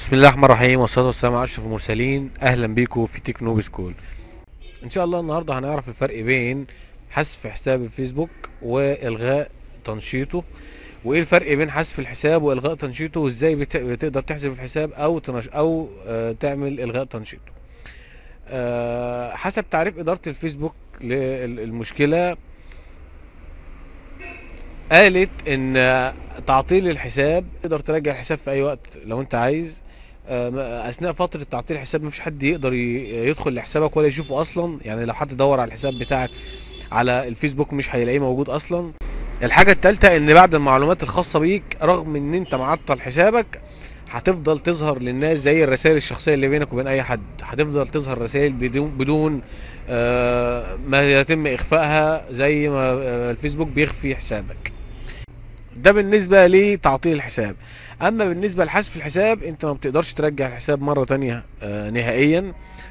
بسم الله الرحمن الرحيم والصلاه والسلام على اشرف المرسلين اهلا بيكم في تكنوب سكول ان شاء الله النهارده هنعرف الفرق بين حذف حساب الفيسبوك والغاء تنشيطه وايه الفرق بين حذف الحساب والغاء تنشيطه وازاي بت- بتقدر تحذف الحساب او تنش او آه تعمل الغاء تنشيطه آه حسب تعريف اداره الفيسبوك للمشكله قالت ان تعطيل الحساب تقدر ترجع الحساب في اي وقت لو انت عايز آه، ما- اثناء فتره تعطيل الحساب مفيش حد يقدر ي- يدخل لحسابك ولا يشوفه اصلا يعني لو حد دور على الحساب بتاعك على الفيسبوك مش هيلاقيه موجود اصلا الحاجه الثالثه ان بعد المعلومات الخاصه بيك رغم ان انت معطل حسابك هتفضل تظهر للناس زي الرسائل الشخصيه اللي بينك وبين اي حد هتفضل تظهر رسائل بدون بدون آه، ما يتم اخفائها زي ما آه، الفيسبوك بيخفي حسابك ده بالنسبة لتعطيل الحساب اما بالنسبة لحذف الحساب انت ما بتقدرش ترجع الحساب مرة تانية آه نهائيا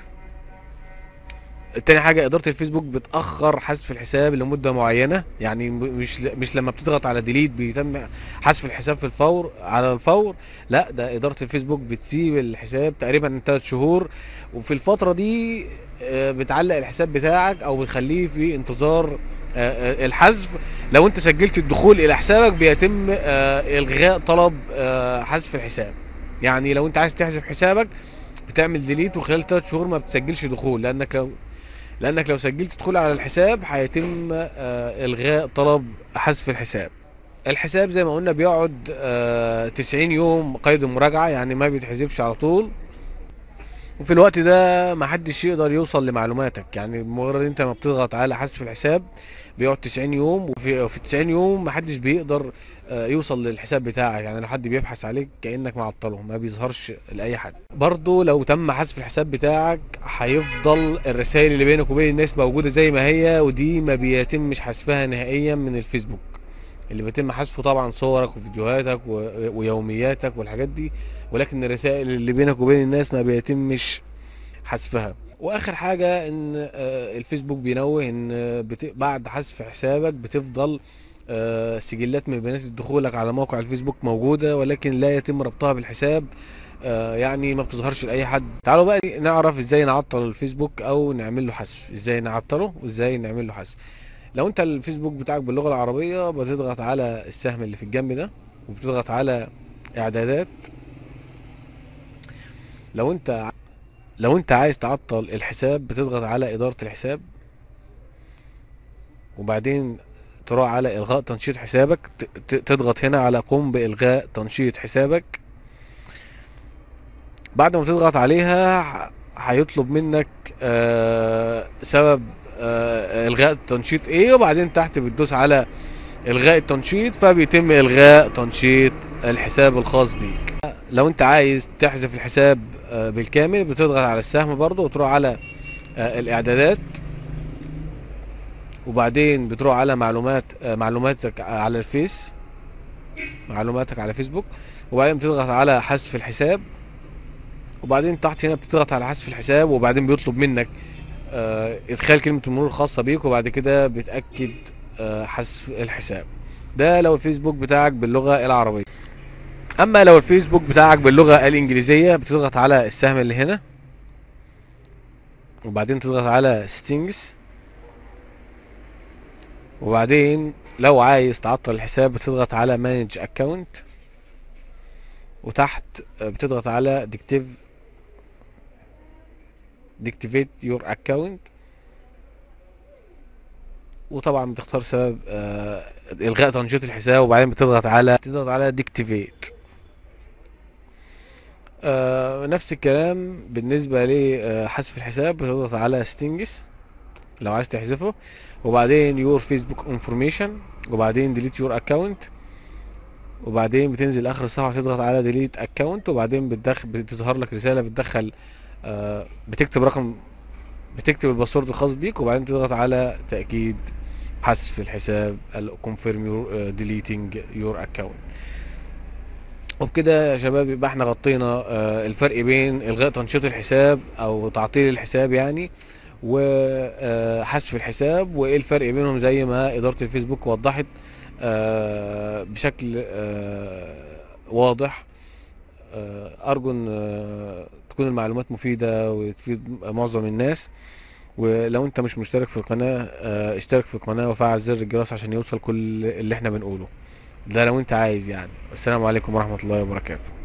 تاني حاجة إدارة الفيسبوك بتأخر حذف الحساب لمدة معينة يعني م- مش ل- مش لما بتضغط على ديليت بيتم حذف الحساب في الفور على الفور لا ده إدارة الفيسبوك بتسيب الحساب تقريبا ثلاث شهور وفي الفترة دي آه، بتعلق الحساب بتاعك أو بتخليه في انتظار آه، آه، الحذف لو انت سجلت الدخول الى حسابك بيتم آه، الغاء طلب آه، حذف الحساب يعني لو انت عايز تحذف حسابك بتعمل ديليت وخلال 3 شهور ما بتسجلش دخول لانك لو لانك لو سجلت دخول على الحساب هيتم آه، الغاء طلب حذف الحساب الحساب زي ما قلنا بيقعد آه، 90 يوم قيد المراجعة يعني ما بيتحذفش على طول وفي الوقت ده ما حدش يقدر يوصل لمعلوماتك يعني مجرد انت ما بتضغط على حذف الحساب بيقعد 90 يوم وفي في 90 يوم ما حدش بيقدر آه، يوصل للحساب بتاعك يعني لو حد بيبحث عليك كانك معطله ما بيظهرش لاي حد برضو لو تم حذف الحساب بتاعك هيفضل الرسائل اللي بينك وبين الناس موجوده زي ما هي ودي ما بيتمش حذفها نهائيا من الفيسبوك اللي بيتم حذفه طبعا صورك وفيديوهاتك و- ويومياتك والحاجات دي ولكن الرسائل اللي بينك وبين الناس ما بيتمش حذفها واخر حاجه ان آه، الفيسبوك بينوه ان آه، بت... بعد حذف حسابك بتفضل آه، سجلات من بيانات دخولك على موقع الفيسبوك موجوده ولكن لا يتم ربطها بالحساب آه، يعني ما بتظهرش لاي حد تعالوا بقى نعرف ازاي نعطل الفيسبوك او نعمل له حذف ازاي نعطله وازاي نعمل له حذف لو انت الفيسبوك بتاعك باللغه العربيه بتضغط على السهم اللي في الجنب ده وبتضغط على اعدادات لو انت لو انت عايز تعطل الحساب بتضغط على ادارة الحساب وبعدين تروح على الغاء تنشيط حسابك ت- ت- تضغط هنا على قم بالغاء تنشيط حسابك بعد ما تضغط عليها ح- هيطلب منك آه، سبب آه، الغاء التنشيط ايه وبعدين تحت بتدوس على الغاء التنشيط فبيتم الغاء تنشيط الحساب الخاص بيك لو انت عايز تحذف الحساب آه، بالكامل بتضغط على السهم برضو وتروح على آه، الاعدادات وبعدين بتروح على معلومات آه، معلوماتك على الفيس معلوماتك على فيسبوك وبعدين بتضغط على حذف الحساب وبعدين تحت هنا بتضغط على حذف الحساب وبعدين بيطلب منك آه، ادخال كلمة المرور الخاصة بيك وبعد كده بتأكد آه، حذف الحساب ده لو الفيسبوك بتاعك باللغة العربية اما لو الفيسبوك بتاعك باللغة الانجليزية بتضغط على السهم اللي هنا وبعدين تضغط على ستينجز وبعدين لو عايز تعطل الحساب بتضغط على مانج اكونت وتحت بتضغط على ديكتيف ديكتيفيت يور اكونت وطبعا بتختار سبب آه الغاء تنشيط الحساب وبعدين بتضغط على تضغط على ديكتيفيت آه نفس الكلام بالنسبة لحذف الحساب بتضغط على ستينجز لو عايز تحذفه وبعدين يور فيسبوك انفورميشن وبعدين ديليت يور اكونت وبعدين بتنزل اخر الصفحه تضغط على ديليت اكونت وبعدين بتدخل بتظهر لك رساله بتدخل آه بتكتب رقم بتكتب الباسورد الخاص بيك وبعدين تضغط على تاكيد حذف الحساب confirm your uh, deleting your account وبكده يا شباب يبقى احنا غطينا آه، الفرق بين الغاء تنشيط الحساب او تعطيل الحساب يعني وحذف الحساب وايه الفرق بينهم زي ما اداره الفيسبوك وضحت آه، بشكل آه، واضح آه، ارجو ان آه، تكون المعلومات مفيدة وتفيد معظم الناس ولو انت مش مشترك في القناة آه، اشترك في القناة وفعل زر الجرس عشان يوصل كل اللي احنا بنقوله ده لو انت عايز يعني السلام عليكم ورحمة الله وبركاته